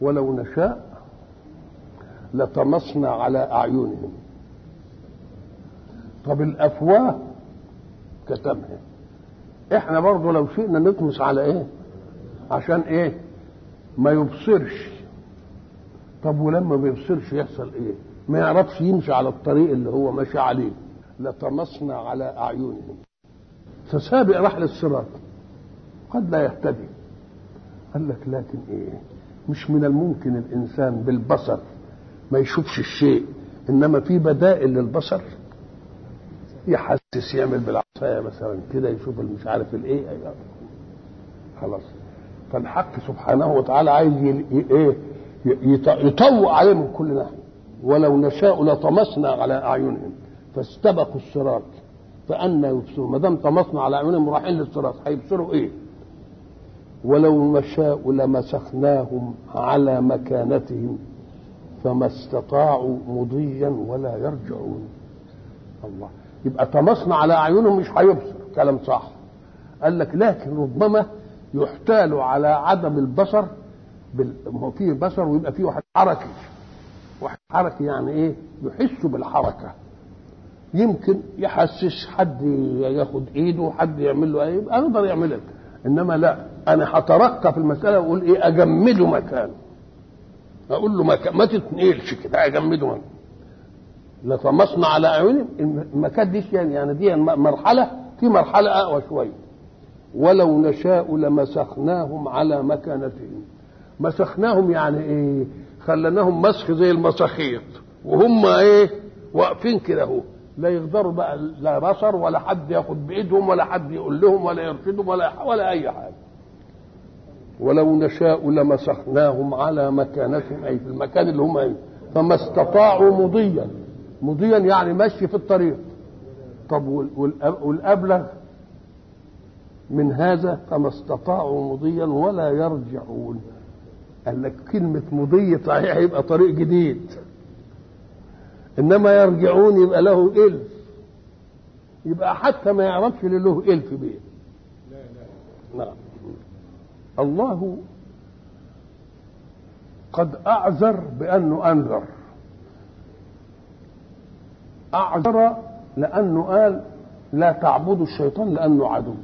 ولو نشاء لطمسنا على اعينهم طب الافواه كتمها احنا برضه لو شئنا نطمس على ايه عشان ايه ما يبصرش طب ولما ما يبصرش يحصل ايه ما يعرفش يمشي على الطريق اللي هو ماشي عليه لطمسنا على اعينهم فسابق راح للصراط قد لا يهتدي قال لك لكن ايه مش من الممكن الانسان بالبصر ما يشوفش الشيء انما في بدائل للبصر يحسس يعمل بالعصايه مثلا كده يشوف مش عارف الايه خلاص فالحق سبحانه وتعالى عايز ايه يطوق عليهم من كل ناحيه ولو نشاء لطمسنا على اعينهم فاستبقوا الصراط فأنا يبصرون ما دام طمسنا على اعينهم رايحين للصراط هيبصروا ايه؟ ولو نشاء لمسخناهم على مكانتهم فما استطاعوا مضيا ولا يرجعون الله يبقى طمسنا على اعينهم مش هيبصر كلام صح قال لك لكن ربما يحتال على عدم البصر بال... هو فيه بصر ويبقى فيه واحد حركي واحد حركي يعني ايه يحس بالحركه يمكن يحسس حد ياخد ايده حد يعمل له ايه يبقى يقدر يعملها انما لا انا هترقى في المساله واقول ايه اجمده مكانه اقول له مكان ما تتنقلش كده اجمده مكانه لطمسنا على اعينهم المكان دي يعني يعني دي مرحله في مرحله اقوى شويه ولو نشاء لمسخناهم على مكانتهم مسخناهم يعني ايه خلناهم مسخ زي المساخيط وهم ايه واقفين كده اهو لا يقدروا بقى لا بصر ولا حد ياخد بايدهم ولا حد يقول لهم ولا يرشدهم ولا ولا اي حاجه ولو نشاء لمسخناهم على مكانتهم اي في المكان اللي هم ايه فما استطاعوا مضيا مضيا يعني مشي في الطريق طب والابلغ من هذا فما استطاعوا مضيا ولا يرجعون قال لك كلمة مضي صحيح يبقى طريق جديد إنما يرجعون يبقى له إلف يبقى حتى ما يعرفش اللي له إلف بيه لا لا نعم الله قد أعذر بأنه أنذر أعذر لأنه قال لا تعبدوا الشيطان لأنه عدو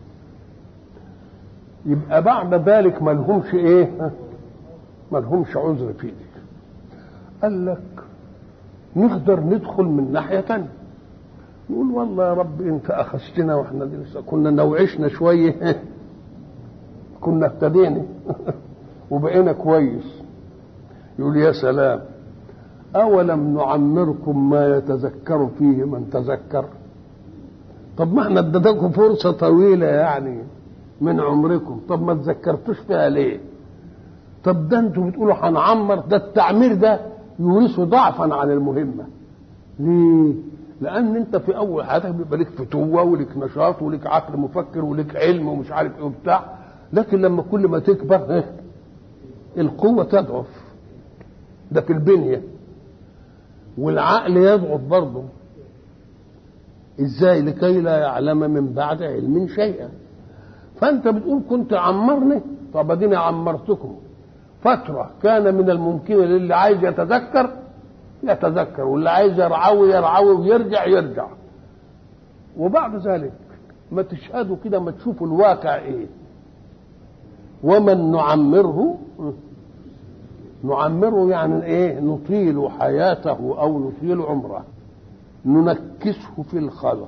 يبقى بعد ذلك ما لهمش ايه ما لهمش عذر في دي قال لك نقدر ندخل من ناحية تانية نقول والله يا رب انت اخذتنا واحنا لسه كنا نوعشنا شوية كنا اهتدينا وبقينا كويس يقول يا سلام أولم نعمركم ما يتذكر فيه من تذكر طب ما احنا اديناكم فرصة طويلة يعني من عمركم طب ما تذكرتوش فيها ليه طب ده انتوا بتقولوا هنعمر ده التعمير ده يورث ضعفا عن المهمة ليه لان انت في اول حياتك بيبقى لك فتوه ولك نشاط ولك عقل مفكر ولك علم ومش عارف ايه وبتاع لكن لما كل ما تكبر ايه القوه تضعف ده في البنيه والعقل يضعف برضه ازاي لكي لا يعلم من بعد علم شيئا فانت بتقول كنت عمرني طب اديني عمرتكم فتره كان من الممكن للي عايز يتذكر يتذكر واللي عايز يرعوي يرعوي ويرجع يرجع وبعد ذلك ما تشهدوا كده ما تشوفوا الواقع ايه ومن نعمره نعمره يعني ايه نطيل حياته او نطيل عمره ننكسه في الخلق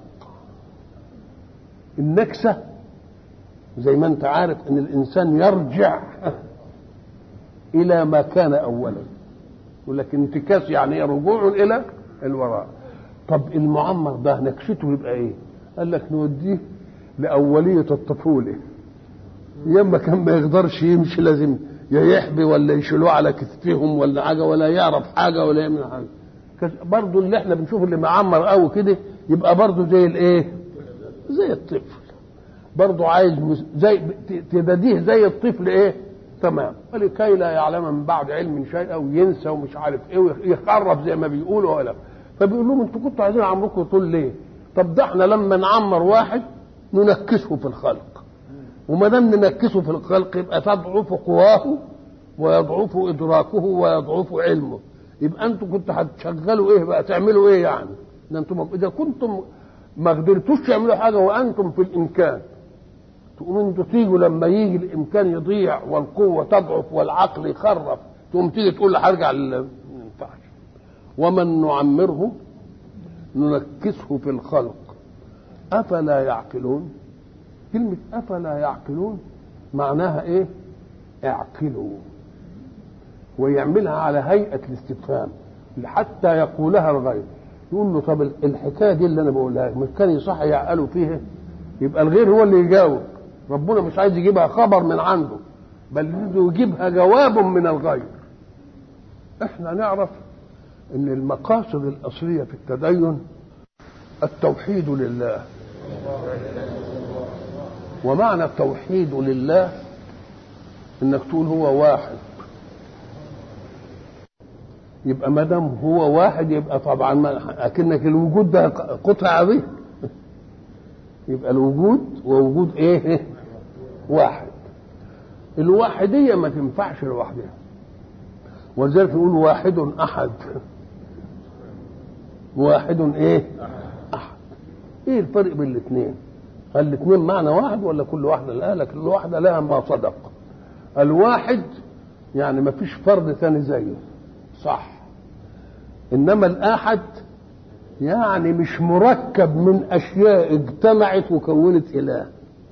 النكسه زي ما انت عارف ان الانسان يرجع الى ما كان اولا يقول لك انتكاس يعني رجوع الى الوراء طب المعمر ده نكسته يبقى ايه قال لك نوديه لاوليه الطفوله ياما كان ما يقدرش يمشي لازم يا يحبي ولا يشيلوه على كتفهم ولا حاجه ولا يعرف حاجه ولا يعمل حاجه برضه اللي احنا بنشوف اللي معمر قوي كده يبقى برضه زي الايه زي الطفل برضه عايز زي تبديه زي الطفل ايه تمام ولكي لا يعلم من بعد علم شيئا وينسى ومش عارف ايه ويخرب زي ما بيقولوا ولا فبيقول لهم انتوا كنتوا عايزين عمركم طول ليه؟ طب ده احنا لما نعمر واحد ننكسه في الخلق وما دام ننكسه في الخلق يبقى تضعف قواه ويضعف ادراكه ويضعف علمه يبقى انتم كنتوا هتشغلوا ايه بقى تعملوا ايه يعني ده انتم اذا كنتم ما قدرتوش تعملوا حاجه وانتم في الامكان تقوم انتوا تيجوا لما يجي الامكان يضيع والقوه تضعف والعقل يخرف تقوم تيجي تقول لي هرجع لل- ما ينفعش ومن نعمره ننكسه في الخلق افلا يعقلون كلمه افلا يعقلون معناها ايه اعقلوا ويعملها على هيئه الاستفهام حتى يقولها الغير يقول له طب الحكايه دي اللي انا بقولها لك مش كان يصح يعقلوا فيها يبقى الغير هو اللي يجاوب ربنا مش عايز يجيبها خبر من عنده بل يريد يجيبها جواب من الغير احنا نعرف ان المقاصد الاصليه في التدين التوحيد لله ومعنى التوحيد لله انك تقول هو واحد يبقى ما دام هو واحد يبقى طبعا ما اكنك الوجود ده قطعه به يبقى الوجود ووجود ايه واحد الواحديه ما تنفعش لوحدها ولذلك نقول واحد احد واحد ايه احد ايه الفرق بين الاثنين هل الاثنين معنى واحد ولا كل واحده لا لك كل واحده لها ما صدق الواحد يعني ما فيش فرد ثاني زيه صح انما الاحد يعني مش مركب من اشياء اجتمعت وكونت اله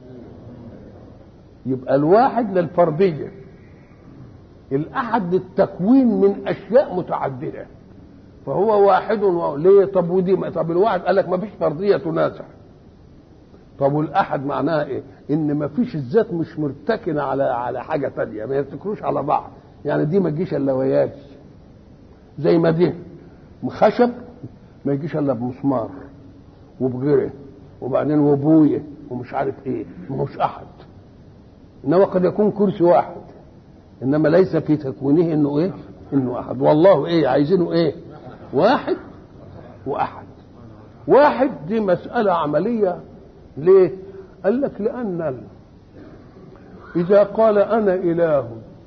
يبقى الواحد للفرديه الاحد للتكوين من اشياء متعدده فهو واحد و... ليه طب ودي طب الواحد قال لك ما فيش فرديه تنازع طب والاحد معناها ايه ان ما فيش الذات مش مرتكنه على على حاجه ثانيه ما يرتكنوش على بعض يعني دي ما تجيش الا وياك زي ما دي خشب ما يجيش الا بمسمار وبغيره وبعدين وبويه ومش عارف ايه ما هوش احد انما قد يكون كرسي واحد انما ليس في تكوينه انه ايه انه احد والله ايه عايزينه ايه واحد واحد واحد دي مسألة عملية ليه قال لك لأن ال- إذا قال أنا إله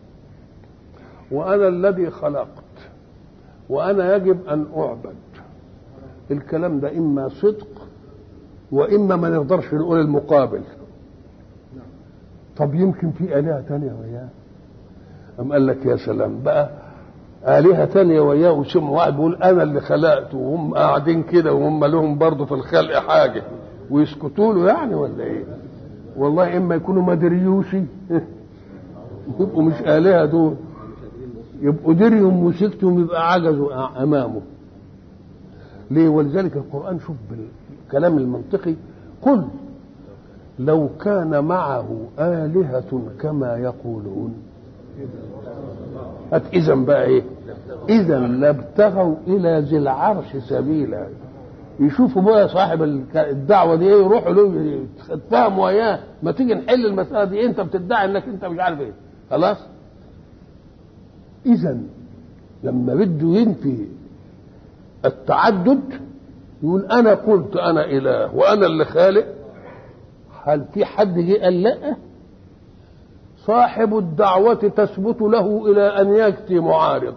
وأنا الذي خلقت وأنا يجب أن أعبد الكلام ده إما صدق وإما ما نقدرش نقول المقابل طب يمكن في آلهة تانية وياه أم قال لك يا سلام بقى آلهة تانية وياه وسمع واحد بيقول أنا اللي خلقته وهم قاعدين كده وهم لهم برضه في الخلق حاجة ويسكتوا له يعني ولا إيه؟ والله إما يكونوا مدريوشي يبقوا مش آلهة دول يبقوا دريهم وسكتهم يبقى عجزوا أمامه ليه ولذلك القرآن شوف بالكلام المنطقي قل لو كان معه آلهة كما يقولون هات إذا بقى إيه إذا لابتغوا إلى ذي العرش سبيلا يشوفوا بقى صاحب الك- الدعوة دي إيه يروحوا له يتفاهموا وياه ما تيجي نحل المسألة دي أنت بتدعي إنك أنت مش عارف إيه خلاص إذا لما بده ينفي التعدد يقول أنا قلت أنا إله وأنا اللي خالق هل في حد جه قال لا صاحب الدعوة تثبت له إلى أن يأتي معارض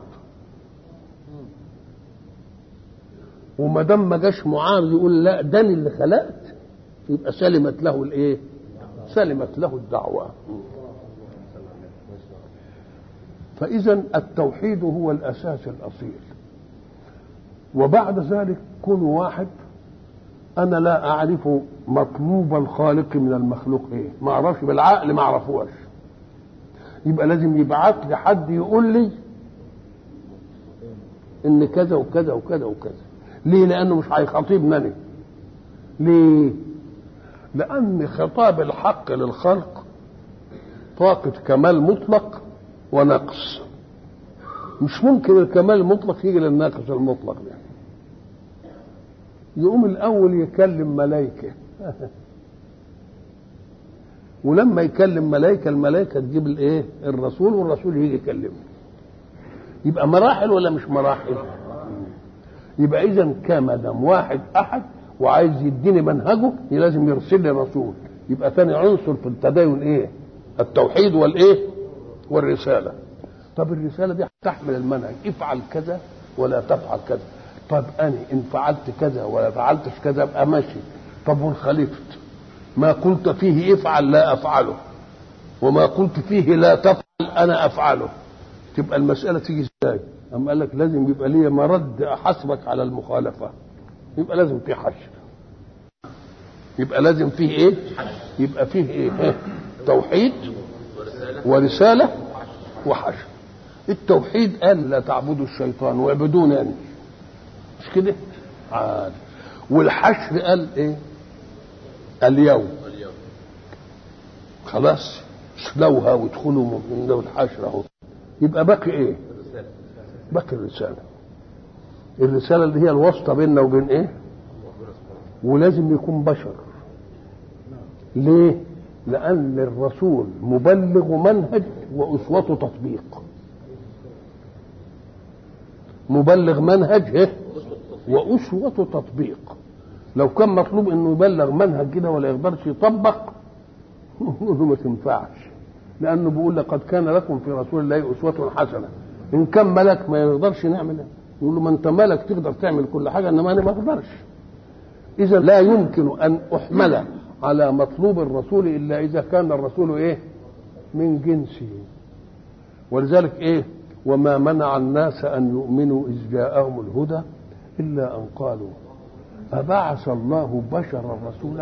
وما دام ما جاش معارض يقول لا ده أنا اللي خلقت يبقى سلمت له الايه؟ سلمت له الدعوة فإذا التوحيد هو الأساس الأصيل وبعد ذلك كن واحد أنا لا أعرف مطلوب الخالق من المخلوق إيه ما أعرفش بالعقل ما أعرفوش يبقى لازم يبعت لي حد يقول لي ان كذا وكذا وكذا وكذا ليه لانه مش هيخاطبني أنا. ليه لان خطاب الحق للخلق طاقة كمال مطلق ونقص مش ممكن الكمال المطلق يجي للناقص المطلق ده يقوم الاول يكلم ملائكه ولما يكلم ملائكه الملائكه تجيب الايه الرسول والرسول يجي يكلمه يبقى مراحل ولا مش مراحل يبقى اذا كما دام واحد احد وعايز يديني منهجه لازم يرسل لي رسول يبقى ثاني عنصر في التدين ايه التوحيد والايه والرساله طب الرساله دي تحمل المنهج افعل كذا ولا تفعل كذا طب انا ان فعلت كذا ولا فعلتش كذا ابقى ماشي طب وان خالفت ما قلت فيه افعل لا افعله وما قلت فيه لا تفعل انا افعله تبقى المساله تيجي ازاي اما قال لك لازم يبقى لي مرد احاسبك على المخالفه يبقى لازم في حشر يبقى لازم فيه ايه يبقى فيه ايه توحيد ورساله وحشر التوحيد قال لا تعبدوا الشيطان واعبدوني انا مش كده عاد والحشر قال ايه اليوم خلاص اسلوها وادخلوا من له الحشر اهو يبقى باقي ايه باقي الرساله الرساله اللي هي الواسطه بيننا وبين ايه ولازم يكون بشر ليه لان الرسول مبلغ منهج واسوته تطبيق مبلغ منهج ايه واسوته تطبيق لو كان مطلوب انه يبلغ منهج كده ولا يقدرش يطبق نقول له ما تنفعش لانه بيقول لقد كان لكم في رسول الله اسوه حسنه ان كان ملك ما يقدرش نعمل يقول له ما انت ملك تقدر تعمل كل حاجه انما انا ما اقدرش اذا لا يمكن ان احمل على مطلوب الرسول الا اذا كان الرسول ايه من جنسه ولذلك ايه وما منع الناس ان يؤمنوا اذ جاءهم الهدى الا ان قالوا أبعث الله بشرا رسولا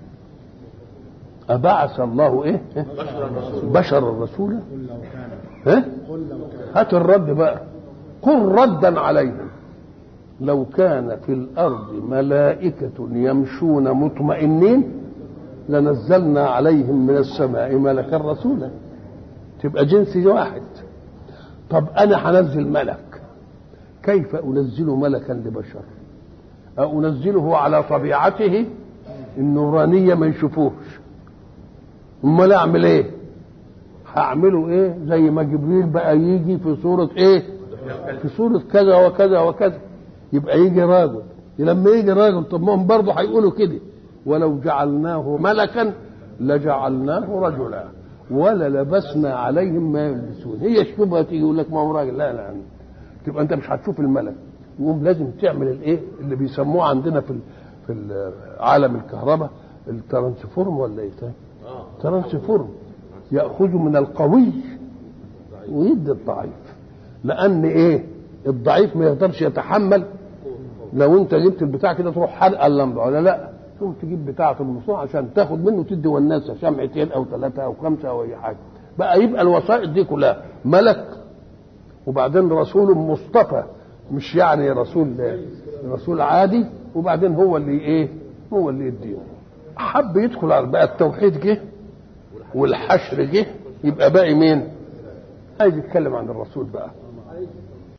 أبعث الله إيه بشرا رسولا ها هات الرد بقى قل ردا عليهم لو كان في الأرض ملائكة يمشون مطمئنين لنزلنا عليهم من السماء ملكا رسولا تبقى جنس واحد طب أنا هنزل ملك كيف أنزل ملكا لبشر أو أنزله على طبيعته النورانية ما يشوفوش أمال أعمل إيه؟ هعمله إيه؟ زي ما جبريل بقى يجي في صورة إيه؟ في صورة كذا وكذا وكذا يبقى يجي راجل لما يجي راجل طب ما هم برضه هيقولوا كده ولو جعلناه ملكا لجعلناه رجلا ولا لبسنا عليهم ما يلبسون هي الشبهه تيجي يقول لك ما هو راجل لا لا تبقى انت مش هتشوف الملك يقوم لازم تعمل الايه اللي بيسموه عندنا في في عالم الكهرباء الترانسفورم ولا ايه ترانسفورم ياخذ من القوي ويدي الضعيف لان ايه الضعيف ما يقدرش يتحمل لو انت جبت البتاع كده تروح حرق اللمبه ولا لا ثم تجيب بتاعه المصنوع عشان تاخد منه تدي والناسه شمعتين او ثلاثه او خمسه او اي حاجه بقى يبقى الوسائط دي كلها ملك وبعدين رسول مصطفى مش يعني رسول رسول عادي وبعدين هو اللي ايه هو اللي يديه حب يدخل على بقى التوحيد جه والحشر جه يبقى باقي مين عايز يتكلم عن الرسول بقى